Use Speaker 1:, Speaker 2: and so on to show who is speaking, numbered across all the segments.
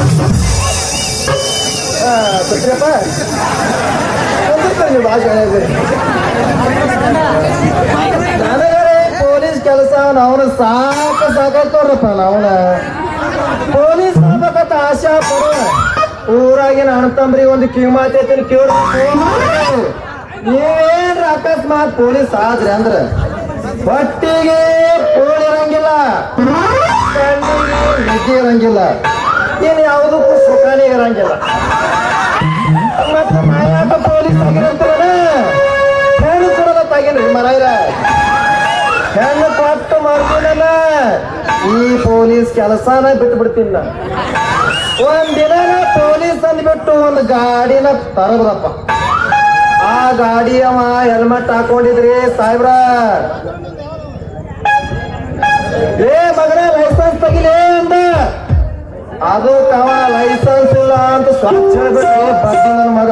Speaker 1: ಸತ್ಯಪ್ಪ ನೀವು ಭಾಷೆ ಹೇಳಿದ್ರಿ ನನಗರೆ ಪೊಲೀಸ್ ಕೆಲಸ ಅವನು ಸಾಕ ಸಾಕಾಗ್ತವ್ರಪ್ಪ ನಾವನ ಪೊಲೀಸ್ ಆಗ್ಬೇಕಂತ ಆಶಾ ಪಡೋ ಊರಾಗಿನ ಅಣ್ತಂಬ್ರಿ ಒಂದು ಕಿವಿಮಾತಿ ಐತಿ ಕೇಳಿ ನೀವೇನ್ರ ಅಕಸ್ಮಾತ್ ಪೊಲೀಸ್ ಆದ್ರಿ ಅಂದ್ರ ಹೊಟ್ಟಿಗೆ ಪೋಳಿ ಇರಂಗಿಲ್ಲ ಕಣ್ಣಿಗೆ ನಿದ್ದೆ ಇರಂಗಿಲ್ಲ ಇನ್ ಯಾವುದಕ್ಕೂ ಸುಖಾನೇ ಇರಂಗಿಲ್ಲ ಮತ್ತೆ ಮಾಯಾಟ ಪೊಲೀಸ್ ಆಗಿರಂತಾರಲ್ಲ ಹೆಣ್ಣು ಕೊಡೋದ ತಾಗಿನ್ರಿ ಮರಾಯ್ರ ಹೆಣ್ಣು ಕೊಟ್ಟು ಮಾಡ್ತೀನಲ್ಲ ಈ ಪೊಲೀಸ್ ಕೆಲಸನ ಬಿಟ್ಟು ಬಿಡ್ತೀನಿ ನಾ ಒಂದಿನ ಪೊಲೀಸ್ ಅಂದ್ಬಿಟ್ಟು ಒಂದು ಗಾಡಿನ ತರಬ್ರಪ್ಪ ಆ ಗಾಡಿ ಅವ ಹೆಲ್ಮೆಟ್ ಹಾಕೊಂಡಿದ್ರಿ ಸಾಹೇಬ್ರ ಏ ಮಗನ ಲೈಸೆನ್ಸ್ ತೆಗಿಲೇ ಅಂದ ಅದು ತವ ಲೈಸೆನ್ಸ್ ಇಲ್ಲ ಅಂತ ಸ್ವಚ್ಛ ಬಿಟ್ಟು ಬಡ್ಡಿ ನನ್ನ ಮಗ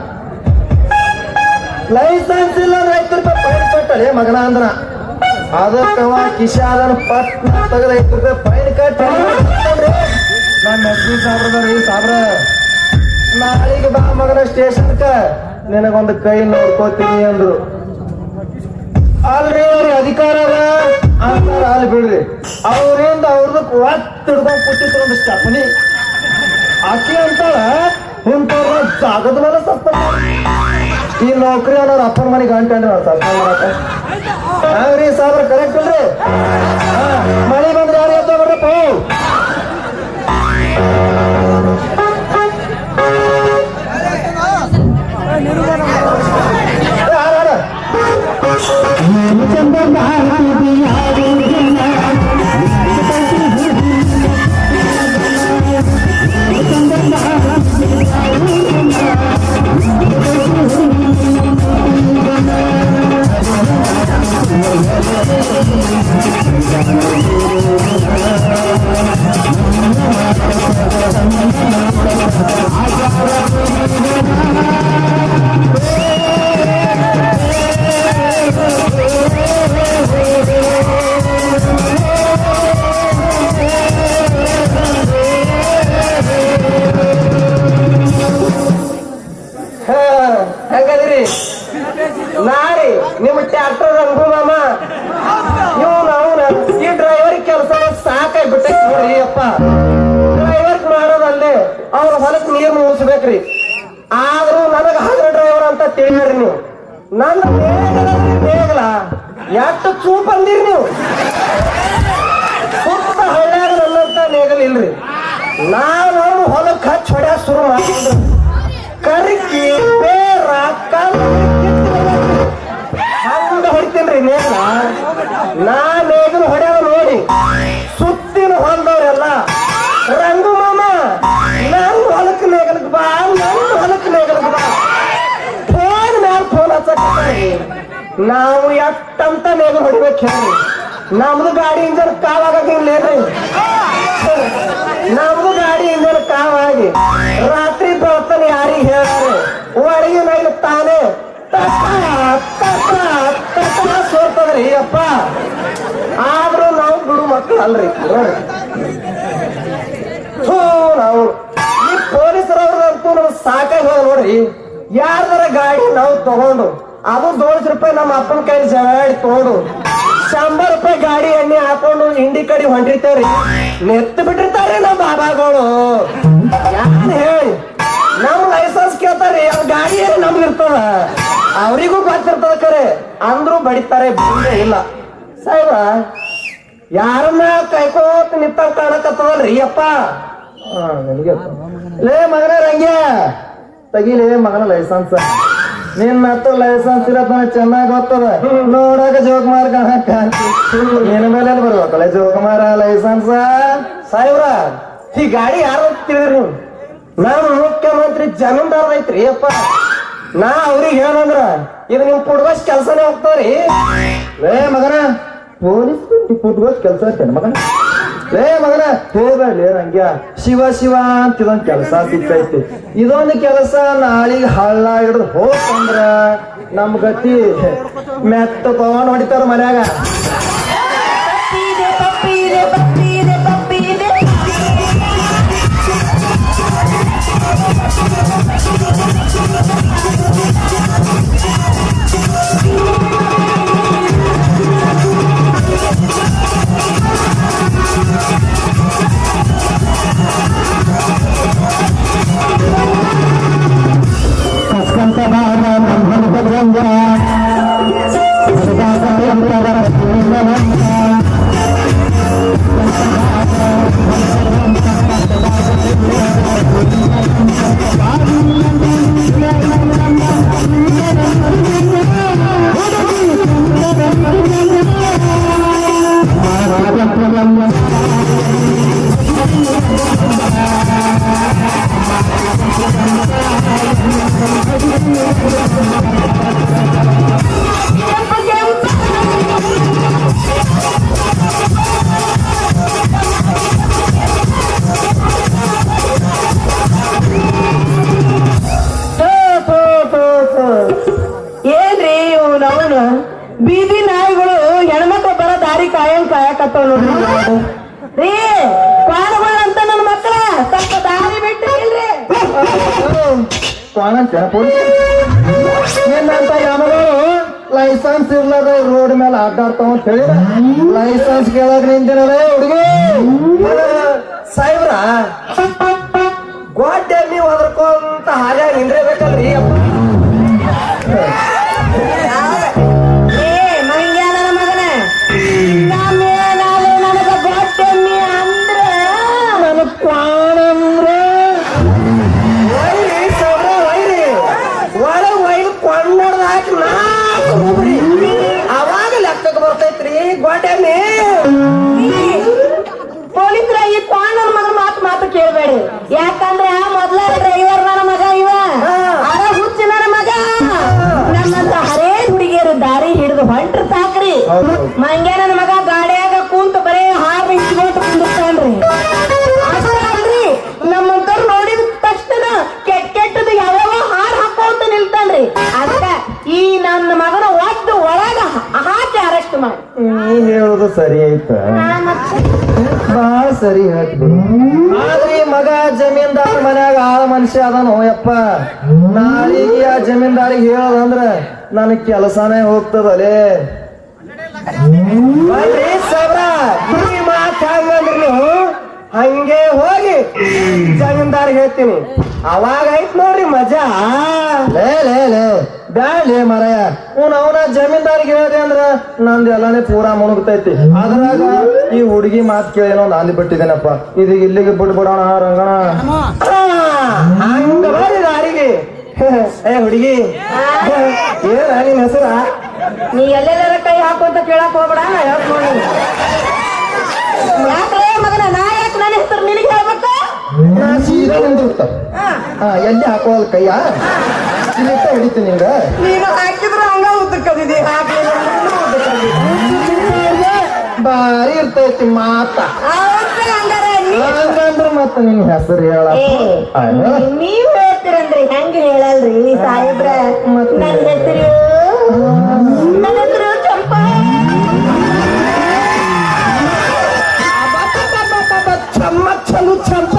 Speaker 1: ಲೈಸೆನ್ಸ್ ಇಲ್ಲ ಅಂದ್ರೆ ಐದು ರೂಪಾಯಿ ಫೈನ್ ಕಟ್ಟಲೆ ಮಗನ ಅಂದ್ರ ಅದಕ್ಕವ ಕಿಶಾದನ್ ಪಟ್ ತೆಗೆದ ಐದು ರೂಪಾಯಿ ಫೈನ್ ಕಟ್ಟಿ ನನ್ನ ಎಸ್ಪಿ ಸಾಬ್ರದವ್ರಿ ಸಾಬ್ರ ನಾಳೆಗೆ ಬಾ ಮಗನ ಸ್ಟೇಷನ್ಕ ನಿನಗೊಂದು ಕೈ ನೋಡ್ಕೋತೀನಿ ಅಂದ್ರು ಅಲ್ರಿ ಅವ್ರಿಗೆ ಅಧಿಕಾರ ಅದ ಅಂತಾರ ಅಲ್ಲಿ ಬಿಡ್ರಿ ಅವ್ರಿಂದ ಅವ್ರದಕ್ಕೆ ಒತ್ತು ಹಿಡ್ಕೊಂಡ್ ಕೂತಿತ್ತು ಒಂದು ಸ್ಟೆಪ್ನಿ ಆಕಿ ಅಂತಾಳ ಇಂಥವ್ರ ಜಾಗದ ಮೇಲೆ ಸತ್ತ ಈ ನೌಕರಿ ಅನ್ನೋರು ಅಪ್ಪನ ಮನೆಗೆ ಗಂಟೆ ಸತ್ತ ಮಾಡಕ ಹಂಗ್ರಿ ಸಾಬ್ರ ಕರೆಕ್ಟ್ ಅಲ್ರಿ ಹಾ, ಮಳೆ ಬಂದ್ರೆ ಯಾರು ಎದ್ದ ಬರ್ರಪ್ಪ ಯಾರು ಯಾರು ಹಾ, ಹೆಂಗದಿರಿ ನಾರಿ ನಿಮ್ಮ ಟ್ರ್ಯಾಕ್ಟರ್ ರಂಗು ಮಾಮ ಇವ್ನು ಅವನ ಈ ಡ್ರೈವರ್ ಕೆಲಸ ಸಾಕಾಗಿ ಬಿಟ್ಟೈತಿ ನೋಡ್ರಿ ಅಪ್ಪ ಡ್ರೈವರ್ ಮಾಡೋದಲ್ಲೇ ಅವ್ರ ಹೊಲಕ್ ನೀರ್ ಮುಗಿಸ್ಬೇಕ್ರಿ ಆದ್ರೂ ನನಗ ಹಗ್ರ ಡ್ರೈವರ್ ಅಂತ ತಿಳಿದ್ರಿ ನೀವು ನನ್ನ ನೇಗಲದ್ರಿ ನೇಗಲ ಎಷ್ಟು ಚೂಪ್ ಅಂದಿರಿ ನೀವು ಸುತ್ತ ಹಳ್ಳ್ಯಾಗ ನನ್ನಂತ ನೇಗಲ್ ಇಲ್ರಿ ನಾವ್ ನಮ್ಮ ಹೊಲಕ್ ಹಚ್ಚ ಹೊಡ್ಯಾ ಶುರು ಮಾಡಿದ್ರು ಕರಿಕಿ ಬೇರ ಕಲ್ಲು ಹಂಗ ಹೊಡಿತೀನ್ರಿ ನೇಗಲ ನಾ ನೇಗಲು ಹೊಡ್ಯಾವ ನೋಡಿ ಸುತ್ತಿನ ಹೊಲದವ್ರೆಲ್ಲ ರಂಗು ಮಾಮ ನನ್ ಹೊಲಕ್ ನೇಗಲಕ್ ಬಾ ನನ್ ಹೊಲಕ್ ನೇಗಲಕ್ ಬಾ ಫೋನ್ ಮ್ಯಾಲ ಫೋನ್ ಹಚ್ಚಕ್ಕಾಗಿ ನಾವು ಎಷ್ಟಂತ ನೇಗಲ್ ಹೊಡಿಬೇಕು ಹೇಳಿ ನಮ್ದು ಗಾಡಿ ಇಂಜನ್ ಕಾವಾಗಂಗಿಲ್ಲೇನ್ರಿ ನಮ್ದು ಗಾಡಿ ಇಂಜನ್ ಕಾವಾಗಿ ರಾತ್ರಿ ಬೆಳತನ ಯಾರಿಗೆ ಹೇಳ್ಯಾರೆ ಒಳಗೆ ನೈಲ್ ತಾನೇ ತಟ ತಟ ತಟ ಸೋರ್ತದ್ರಿ ಅಪ್ಪ ಆದ್ರೂ ನಾವು ಬಿಡು ಮಕ್ಕಳು ಅಲ್ರಿ ನೋಡ್ರಿ ಥೂ ನಾವು ಈ ಪೊಲೀಸರವ್ರದಂತೂ ನಮ್ಗೆ ಸಾಕಾಗಿ ಹೋದ ನೋಡ್ರಿ ಯಾರ್ದಾರ ಗಾಡಿ ನಾವು ತಗೊಂಡು ಅದು ದೋಳ್ಸ್ ರೂಪಾಯಿ ನಮ್ಮ ಅಪ್ಪನ ಕೈ ಜಗಾಡಿ ತಗೊಂಡು ಶಂಬರ್ ರೂಪಾಯಿ ಗಾಡಿ ಎಣ್ಣೆ ಹಾಕೊಂಡು ಇಂಡಿ ಕಡೆ ಹೊಂಟಿರ್ತೇವ್ರಿ ನೆತ್ತು ಬಿಟ್ಟಿರ್ತಾರ್ರಿ ನಮ್ಮ ಬಾಬಾಗಳು ಯಾರು ಹೇಳಿ ನಮ್ ಲೈಸೆನ್ಸ್ ಕೇಳ್ತಾರ್ರಿ ಅವ್ರ ಗಾಡಿ ಏನು ನಮ್ಗೆ ಇರ್ತದ ಅವರಿಗೂ ಗೊತ್ತಿರ್ತದ ಕರೆ ಅಂದ್ರೂ ಬಡಿತಾರೆ ಬಂದೇ ಇಲ್ಲ ಸಾಹೇಬ್ರ ಯಾರನ್ನ ಕೈಕೋತ್ ನಿಂತ ಕಾಣಕತ್ತದಲ್ರಿ ಅಪ್ಪ ಹಾ, ನನಗೆ ಲೇ ಮಗನ ರಂಗ್ಯ ತೆಗಿಲೇ ಮಗನ ಲೈಸೆನ್ಸ್ ನಿನ್ ಮತ್ತು ಲೈಸೆನ್ಸ್ ಇರತ್ತ ಚೆನ್ನಾಗಿ ಗೊತ್ತದ ನೋಡಕ ಜೋಕುಮಾರ್ ಕಾಣಕ ನಿನ್ನ ಮೇಲೆ ಬರ್ಬೇಕಲ್ಲ ಜೋಕುಮಾರ ಲೈಸೆನ್ಸ್ ಸಾಹೇಬ್ರ ಈ ಗಾಡಿ ಯಾರು ತಿಳಿದ್ರಿ ನೀವು ನಾನು ಮುಖ್ಯಮಂತ್ರಿ ಜಮೀನ್ದಾರ್ ಐತ್ರಿ ಅಪ್ಪ ನಾ ಅವ್ರಿಗೆ ಏನಂದ್ರ ಇದು ನಿಮ್ ಪುಡ್ಬಸ್ ಕೆಲ್ಸನೇ ಹೋಗ್ತಾವ್ರಿ ಲೇ ಮಗನ ಪೊಲೀಸ್ ಪುಟ್ಗೋಸ್ ಕೆಲಸ ಇರ್ತೇನೆ ಮಗನ ಲೇ ಮಗನ ಹೋಗ್ಬೇಡ್ಲಿ ರಂಗ್ಯ ಶಿವ ಶಿವ ಅಂತ ಇದೊಂದ್ ಕೆಲಸ ಸಿಕ್ಕೈತಿ ಇದೊಂದು ಕೆಲಸ ನಾಳಿಗೆ ಹಳ್ಳ ಹಿಡಿದು ಹೋಗ್ತಂದ್ರ ನಮ್ ಗತಿ ಮೆತ್ತ ತಗೊಂಡ್ ಹೊಡಿತಾರ ಮನ್ಯಾಗ
Speaker 2: Papire, papire, papire, papire. ಬರಾಕತ್ತಾವ ನೋಡ್ರಿ ಇವ್ರು. ರೀ ಕ್ವಾಣಗಳ ಅಂತ ನನ್ನ ಮಕ್ಕಳ ಸ್ವಲ್ಪ ದಾರಿ ಬಿಟ್ಟು ಇಲ್ರಿ
Speaker 1: ಕ್ವಾಣಂತ ಏನಂತ ಯಾಮಗಳು ಲೈಸೆನ್ಸ್ ಇರ್ಲಾರ ರೋಡ್ ಮೇಲೆ ಅಡ್ಡಾಡ್ತಾವ ಅಂತ ಹೇಳಿ ಲೈಸೆನ್ಸ್ ಕೇಳಕ್ ನಿಂತಿರಲ್ಲ ಹುಡುಗಿ ಸಾಹೇಬ್ರ ಗೋಡೆ ನೀವು ಹೊದ್ರಕೊಂತ ಹಾರ್ಯಾಗ ನಿಂದ್ರಬೇಕಲ್ರಿ
Speaker 2: ಏ ಮಂಗ್ಯ ನನ್ನ ಮಗನ ನಮ್ಮೇನಾದ್ರು ನನಗ ಗೊತ್ತೆಮ್ಮಿ ಅಂದ್ರ
Speaker 1: ನನ್ನ ಕ್ವಾಣ ಅಂದ್ರೆ ವೈರಿ ಸಾಹೇಬ್ರ ವೈರಿ ಒಳಗ್ ವೈರಿ ಕೊಂಡಡ್ದ ಹಾಕಿ ನಾಲ್ಕು ರೂಬ್ರಿ ಅವಾಗ ಲೆಕ್ಕಕ್ಕೆ ಬರ್ತೈತ್ರಿ ಗೋಡೆ
Speaker 2: ಪೊಲೀಸ್ರ ಈ ಕ್ವಾಣನ ಮಗನ ಮಾತು ಮಾತು ಕೇಳಬೇಡಿ ಯಾಕಂದ್ರೆ ಮೊದ್ಲ ಡ್ರೈವರ್ ನನ್ನ ಮಗ ಇವ ಅದ ಹುಚ್ಚ ನನ್ನ ಮಗ ನಮ್ಮಂತ ಹರೇ ಹುಡುಗಿಯರು ದಾರಿ ಹಿಡಿದು ಹೊಂಟ್ರ ಸಾಕ್ರಿ
Speaker 1: ಹೌದು.
Speaker 2: ಮಂಗ್ಯ ನನ್ನ ಮಗ ಗಾಡಿಯಾಗ ಕುಂತ ಬರೇ ಹಾರ್ನ ಇಟ್ಕೊಂಡು ಕುಂದಿರ್ತಾನ್ರಿ ಅಷ್ಟೇ ಅಲ್ರಿ ನಮ್ಮಂತವ್ರು ನೋಡಿದ ತಕ್ಷಣ ಕೆಟ್ಟ ಕೆಟ್ಟದ ಯಾವ್ಯಾವ ಹಾರ್ ಹಾಕೋಂತ ನಿಲ್ತಾನ್ರಿ ಅದಕ್ಕ ಈ ನನ್ನ ಮಗನ ಒದ್ದು ಒಳಗ ಹಾಕಿ ಅರೆಸ್ಟ್ ಮಾಡಿ
Speaker 1: ನೀ ಹೇಳುದು ಸರಿ ಐತ ಬಾಳ ಸರಿ ಹೇಳ್ತಿದ್ರು ಆದ್ರೆ ಈ ಮಗ ಜಮೀನ್ದಾರ ಮನ್ಯಾಗ ಆಳ ಮನುಷ್ಯ ಅದಾನೋ ಯಪ್ಪ ನಾಳಿಗೆ ಆ ಜಮೀನ್ದಾರಿಗೆ ಹೇಳೋದಂದ್ರ ನನ್ನ ಕೆಲಸನೇ ಹೋಗ್ತದಲೇ ಬನ್ರಿ ಸಾಬ್ರ ಈ ಮಾತು ಹಂಗಂದ್ರಿ ನೀವು ಹಂಗೆ ಹೋಗಿ ಜಮೀನ್ದಾರಿಗೆ ಹೇಳ್ತೀನಿ ಅವಾಗ ಐತ್ ನೋಡ್ರಿ ಮಜಾ ಲೇ ಲೇ ಲೇ ಬ್ಯಾಡ್ಲೇ ಮರಯ ಅವ್ನ ಅವನ ಜಮೀನ್ದಾರಿಗೆ ಹೇಳಿದೆ ಅಂದ್ರ ನಂದು ಎಲ್ಲಾನೇ ಪೂರಾ ಮುಣುಗ್ತೈತಿ ಅದ್ರಾಗ ಈ ಹುಡುಗಿ ಮಾತು ಕೇಳೇನೋ ನಾಲಿ ಬಿಟ್ಟಿದ್ದೇನಪ್ಪ ಇದು ಇಲ್ಲಿಗೆ ಬಿಡ್ಬಿಡೋಣ ರಂಗಣ ಹಂಗ ಬರ್ರಿ ದಾರಿಗೆ ಏ ಹುಡುಗಿ ಏನ ನಿನ್ ಹೆಸರ
Speaker 2: ನೀ ಎಲ್ಲೆಲ್ಲರ ಕೈ ಹಾಕುವಂತ ಕೇಳಕ್ ಹೋಗ್ಬೇಡ ನಾ ಹೇಳ್ತ್ ನೋಡಿ ಯಾಕ್ಲೇ ಮಗನ ನಾ ಯಾಕೆ ನನ್ನ ಹೆಸರು ನಿನಗೆ ಹೇಳ್ಬೇಕು
Speaker 1: ನಾ ಸೀದಾ ನಿಂದಿರ್ತ ಹಾ ಎಲ್ಲಿ ಹಾಕೋಲ್ ಕೈಯ ಇಲ್ಲಿಟ್ಟ ಹಿಡಿತೀನಿ ನಿಂಗ
Speaker 2: ನೀನು ಹಾಕಿದ್ರೆ ಹಂಗ ಉದ್ದಕ್ಕದಿದಿ ಹಾಕ್ಲಿಲ್ಲ ಅಂದ್ರೂ ಉದ್ದಕ್ಕದಿದಿ.
Speaker 1: ಬಾರಿ ಇರ್ತೈತಿ ಮಾತ
Speaker 2: ಹೌದ್ರಿ ಹಂಗಾರ ನೀ-
Speaker 1: ಹಂಗಂದ್ರ ಮತ್ತ ನಿನ್ ಹೆಸರು ಹೇಳ
Speaker 2: ಏ, ನೀವ್ ಹೇಳ್ತೀರಂದ್ರಿ ಹೆಂಗ ಹೇಳಲ್ರಿ ಸಾಹೇಬ್ರ ನನ್ನ ಹೆಸರು ನನ್ನ ಹೆಸರು ಚಂಪಾ
Speaker 1: ಚಮ್ಮ ಚಲು ಚಂಪ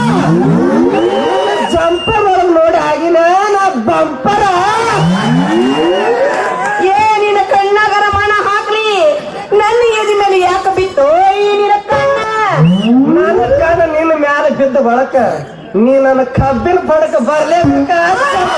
Speaker 1: ಜಂಪರ್ ಒಳಗ್ ನೋಡಿ ಆಗಿನ ನಾ ಬಂಪರ
Speaker 2: ಏ ನಿನ್ನ ಕಣ್ಣಾಗರ ಮಣ ಹಾಕ್ಲಿ ನನ್ನ ಎದಿ ಮೇಲೆ ಯಾಕೆ ಬಿತ್ತು ಈ ನಿನ್ನ ಕಣ್ಣ
Speaker 1: ನನ್ನ ಕಣ್ಣ ನಿನ್ನ ಮ್ಯಾಲ ಬಿದ್ದ ಬಳಕ ನೀ ನನ್ನ ಕಬ್ಬಿನ ಬಡಕ ಬರ್ಲೇಬೇಕ ಚಂಪ.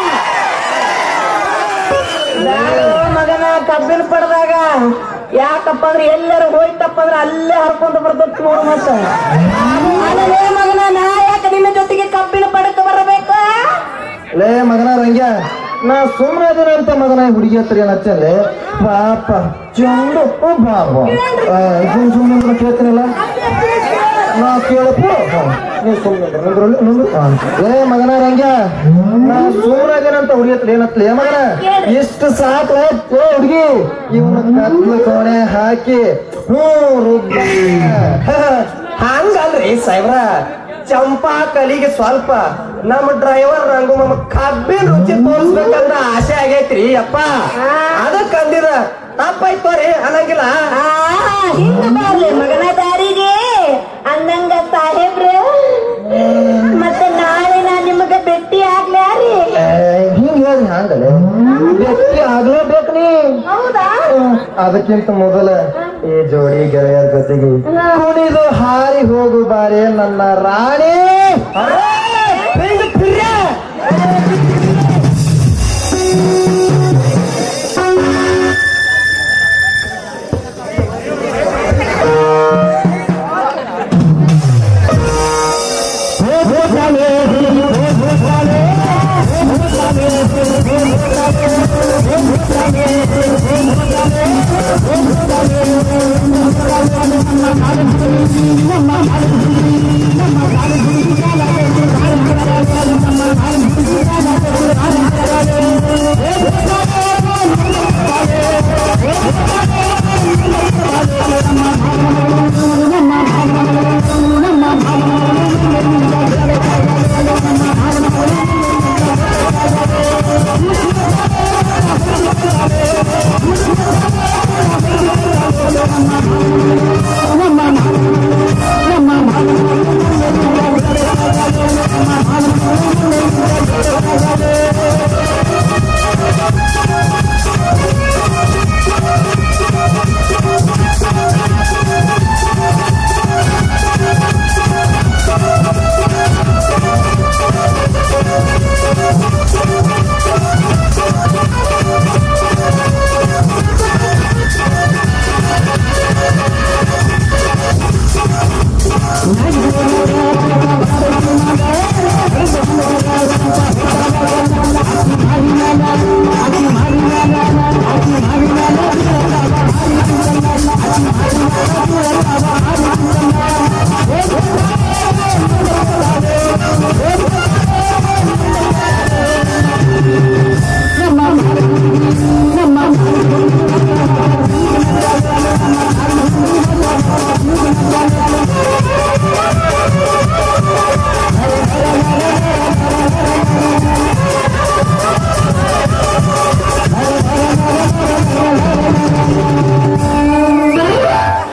Speaker 2: ನಾನು ಮಗನ ಕಬ್ಬಿನ ಪಡೆದಾಗ ಯಾಕಪ್ಪ ಅಂದ್ರೆ ಎಲ್ಲರೂ ಹೋಯ್ತಪ್ಪ ಅಂದ್ರೆ ಅಲ್ಲೇ ಹರ್ಕೊಂಡು ಬರ್ತೈತಿ ನೋಡು ಮತ್ತ ಅಲ್ಲೇ ಮಗನ ನಾ ಯಾಕೆ ನಿನ್ನ ಜೊತೆಗೆ ಕಬ್ಬಿನ ಪಡಕ ಬರಬೇಕು
Speaker 1: ಲೇ ಮಗನ ರಂಗ್ಯ ನಾ ಸುಮ್ಮನೆ ಅದೇನಂತ ಮಗನ ಹುಡುಗಿ ಹತ್ರ ಏನ್ ಹಚ್ಚಲ್ಲೇ ಪಾಪ ಚಂದು ಓ ಬಾಬಾ ಸುಮ್ ಸುಮ್ಮನೆ ಕೇಳ್ತೀನಿಲ್ಲ ನಾ ಕೇಳಪ್ಪ ಹಾ, ನೀ ಸುಮ್ಮನೆ ನಿಂದ್ರಲ್ಲಿ ನಿಂದ್ರು ಹಾ. ಲೇ ಮಗನ ರಂಗ್ಯ ನಾ ಸುಮ್ಮನೆ ಅದೇನಂತ ಹುಡುಗಿ ಹತ್ರ ಏನತ್ಲೇ ಮಗನ ಎಷ್ಟು ಸಾಕ್ಲ ಏ ಹುಡುಗಿ ಇವನು ಕತ್ಲು ಕೋಣೆ ಹಾಕಿ ಹ್ಞೂ ರುಬ್ಬ ಹಂಗಲ್ರಿ ಸಾಹೇಬ್ರ ಚಂಪಾ ಕಲಿಗೆ ಸ್ವಲ್ಪ ನಮ್ಮ ಡ್ರೈವರ್ ರಂಗು ನಮ್ಮ ಕಬ್ಬಿನ ರುಚಿ ತೋರಿಸ್ಬೇಕಂದ್ರ ಆಸೆ ಆಗೈತ್ರಿ ಅಪ್ಪ ಅದಕ್ಕ ಅಂದಿರ ತಪ್ಪಾಯ್ತೋರಿ ಅನ್ನಂಗಿಲ್ಲ
Speaker 2: ಆ ಹಿಂಗ ಬರ್ಲಿ ಮಗನ ದಾರಿಗೆ ಅಂದಂಗ ಸಾಹೇಬ್ರ ಮತ್ತೆ ನಾಳೆ ನಾ ನಿಮಗ ಭೇಟಿ ಆಗ್ಲ್ಯಾರಿ
Speaker 1: ಏ, ಹಿಂಗ್ ಹೇಳಿ ಹಂಗಲೆ ವ್ಯಕ್ತಿ ಆಗ್ಲೇಬೇಕು ನೀ
Speaker 2: ಹೌದಾ
Speaker 1: ಹ್ಮ್, ಅದಕ್ಕಿಂತ ಮೊದಲ ಈ ಜೋಡಿ ಗೆಳೆಯರ ಜೊತೆಗೆ ಕುಣಿದು ಹಾರಿ ಹೋಗು ಬಾರೆ ನನ್ನ ರಾಣಿ ಹಿಂಗ್ ಪಿರ್ಯ.
Speaker 3: Thank